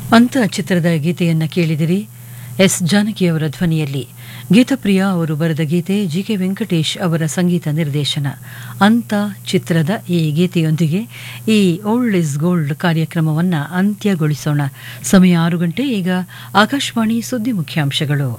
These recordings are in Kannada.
ಅಂತ ಚಿತ್ರದ ಗೀತೆಯನ್ನು ಕೇಳಿದಿರಿ ಎಸ್ ಜಾನಕಿಯವರ ಧ್ವನಿಯಲ್ಲಿ ಗೀತಪ್ರಿಯ ಅವರು ಬರೆದ ಗೀತೆ ಜಿ ಕೆ ವೆಂಕಟೇಶ್ ಅವರ ಸಂಗೀತ ನಿರ್ದೇಶನ ಅಂತ ಚಿತ್ರದ ಈ ಗೀತೆಯೊಂದಿಗೆ ಈ ಓಲ್ಡ್ ಇಸ್ ಗೋಲ್ಡ್ ಕಾರ್ಯಕ್ರಮವನ್ನು ಅಂತ್ಯಗೊಳಿಸೋಣ ಸಮಯ ಆರು ಗಂಟೆ ಈಗ ಆಕಾಶವಾಣಿ ಸುದ್ದಿ ಮುಖ್ಯಾಂಶಗಳು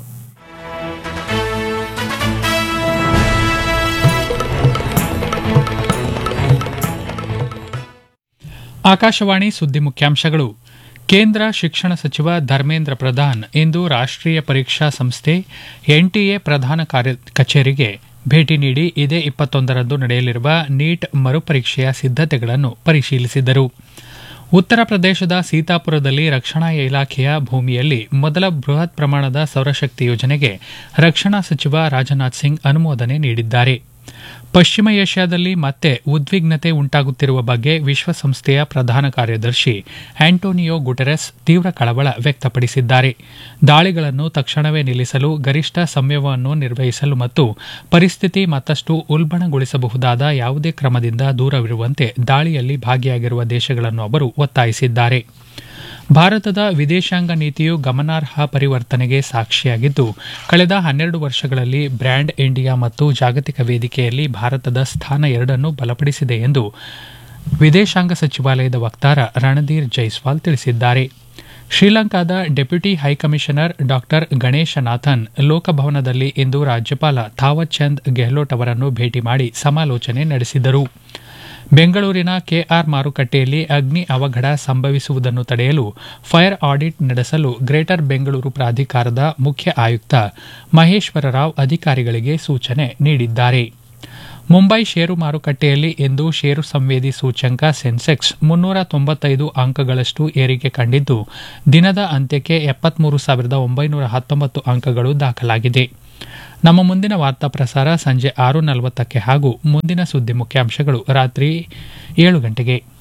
ಆಕಾಶವಾಣಿ ಸುದ್ದಿ ಮುಖ್ಯಾಂಶಗಳು ಕೇಂದ್ರ ಶಿಕ್ಷಣ ಸಚಿವ ಧರ್ಮೇಂದ್ರ ಪ್ರಧಾನ್ ಇಂದು ರಾಷ್ಟ್ರೀಯ ಪರೀಕ್ಷಾ ಸಂಸ್ಥೆ ಎನ್ಟಿಎ ಪ್ರಧಾನ ಕಾರ್ಯ ಕಚೇರಿಗೆ ಭೇಟಿ ನೀಡಿ ಇದೇ ಇಪ್ಪತ್ತೊಂದರಂದು ನಡೆಯಲಿರುವ ನೀಟ್ ಮರುಪರೀಕ್ಷೆಯ ಸಿದ್ದತೆಗಳನ್ನು ಪರಿಶೀಲಿಸಿದರು ಉತ್ತರ ಪ್ರದೇಶದ ಸೀತಾಪುರದಲ್ಲಿ ರಕ್ಷಣಾ ಇಲಾಖೆಯ ಭೂಮಿಯಲ್ಲಿ ಮೊದಲ ಬೃಹತ್ ಪ್ರಮಾಣದ ಸೌರಶಕ್ತಿ ಯೋಜನೆಗೆ ರಕ್ಷಣಾ ಸಚಿವ ರಾಜನಾಥ್ ಸಿಂಗ್ ಅನುಮೋದನೆ ನೀಡಿದ್ದಾರೆ ಪಶ್ಚಿಮ ಏಷ್ಯಾದಲ್ಲಿ ಮತ್ತೆ ಉದ್ವಿಗ್ನತೆ ಉಂಟಾಗುತ್ತಿರುವ ಬಗ್ಗೆ ವಿಶ್ವಸಂಸ್ಥೆಯ ಪ್ರಧಾನ ಕಾರ್ಯದರ್ಶಿ ಆಂಟೋನಿಯೋ ಗುಟೆರೆಸ್ ತೀವ್ರ ಕಳವಳ ವ್ಯಕ್ತಪಡಿಸಿದ್ದಾರೆ ದಾಳಿಗಳನ್ನು ತಕ್ಷಣವೇ ನಿಲ್ಲಿಸಲು ಗರಿಷ್ಠ ಸಂಯಮವನ್ನು ನಿರ್ವಹಿಸಲು ಮತ್ತು ಪರಿಸ್ಥಿತಿ ಮತ್ತಷ್ಟು ಉಲ್ಬಣಗೊಳಿಸಬಹುದಾದ ಯಾವುದೇ ಕ್ರಮದಿಂದ ದೂರವಿರುವಂತೆ ದಾಳಿಯಲ್ಲಿ ಭಾಗಿಯಾಗಿರುವ ದೇಶಗಳನ್ನು ಅವರು ಒತ್ತಾಯಿಸಿದ್ದಾರೆ ಭಾರತದ ವಿದೇಶಾಂಗ ನೀತಿಯು ಗಮನಾರ್ಹ ಪರಿವರ್ತನೆಗೆ ಸಾಕ್ಷಿಯಾಗಿದ್ದು ಕಳೆದ ಹನ್ನೆರಡು ವರ್ಷಗಳಲ್ಲಿ ಬ್ರ್ಯಾಂಡ್ ಇಂಡಿಯಾ ಮತ್ತು ಜಾಗತಿಕ ವೇದಿಕೆಯಲ್ಲಿ ಭಾರತದ ಸ್ಥಾನ ಎರಡನ್ನೂ ಬಲಪಡಿಸಿದೆ ಎಂದು ವಿದೇಶಾಂಗ ಸಚಿವಾಲಯದ ವಕ್ತಾರ ರಣಧೀರ್ ಜೈಸ್ವಾಲ್ ತಿಳಿಸಿದ್ದಾರೆ ಶ್ರೀಲಂಕಾದ ಡೆಪ್ಯೂಟಿ ಹೈಕಮಿಷನರ್ ಡಾ ಗಣೇಶನಾಥನ್ ಲೋಕಭವನದಲ್ಲಿ ಇಂದು ರಾಜ್ಯಪಾಲ ಥಾವರ್ ಚಂದ್ ಗೆಹ್ಲೋಟ್ ಅವರನ್ನು ಭೇಟಿ ಮಾಡಿ ಸಮಾಲೋಚನೆ ನಡೆಸಿದರು ಬೆಂಗಳೂರಿನ ಕೆಆರ್ ಮಾರುಕಟ್ಟೆಯಲ್ಲಿ ಅಗ್ನಿ ಅವಘಡ ಸಂಭವಿಸುವುದನ್ನು ತಡೆಯಲು ಫೈರ್ ಆಡಿಟ್ ನಡೆಸಲು ಗ್ರೇಟರ್ ಬೆಂಗಳೂರು ಪ್ರಾಧಿಕಾರದ ಮುಖ್ಯ ಆಯುಕ್ತ ಮಹೇಶ್ವರ ರಾವ್ ಅಧಿಕಾರಿಗಳಿಗೆ ಸೂಚನೆ ನೀಡಿದ್ದಾರೆ ಮುಂಬೈ ಷೇರು ಮಾರುಕಟ್ಟೆಯಲ್ಲಿ ಇಂದು ಷೇರು ಸಂವೇದಿ ಸೂಚ್ಯಂಕ ಸೆನ್ಸೆಕ್ಸ್ ಮುನ್ನೂರ ತೊಂಬತ್ತೈದು ಅಂಕಗಳಷ್ಟು ಏರಿಕೆ ಕಂಡಿದ್ದು ದಿನದ ಅಂತ್ಯಕ್ಕೆ ಎಪ್ಪತ್ಮೂರು ಸಾವಿರದ ಒಂಬೈನೂರ ಹತ್ತೊಂಬತ್ತು ಅಂಕಗಳು ದಾಖಲಾಗಿದೆ ನಮ್ಮ ಮುಂದಿನ ವಾರ್ತಾ ಪ್ರಸಾರ ಸಂಜೆ ಆರು ನಲವತ್ತಕ್ಕೆ ಹಾಗೂ ಮುಂದಿನ ಸುದ್ದಿ ಮುಖ್ಯಾಂಶಗಳು ರಾತ್ರಿ ಏಳು ಗಂಟೆಗೆ